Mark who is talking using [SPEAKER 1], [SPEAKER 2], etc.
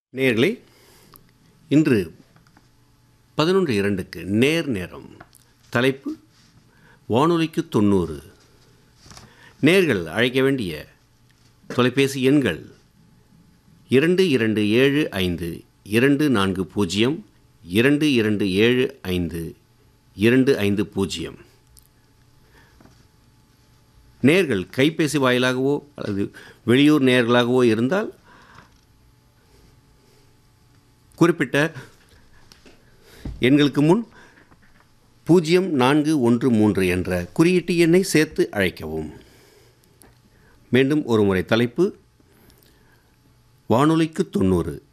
[SPEAKER 1] நேர்களே இன்று பதினொன்று இரண்டுக்கு நேர் நேரம் தலைப்பு வானொலிக்கு தொண்ணூறு நேர்கள் அழைக்க வேண்டிய தொலைபேசி எண்கள் இரண்டு இரண்டு ஏழு ஐந்து இரண்டு நான்கு பூஜ்ஜியம் இரண்டு இரண்டு ஏழு ஐந்து இரண்டு ஐந்து பூஜ்ஜியம் நேர்கள் கைபேசி வாயிலாகவோ அல்லது வெளியூர் நேர்களாகவோ இருந்தால் குறிப்பிட்ட எண்களுக்கு முன் பூஜ்ஜியம் நான்கு ஒன்று மூன்று என்ற குறியீட்டு எண்ணை சேர்த்து அழைக்கவும் மீண்டும் ஒரு முறை தலைப்பு வானொலிக்கு தொண்ணூறு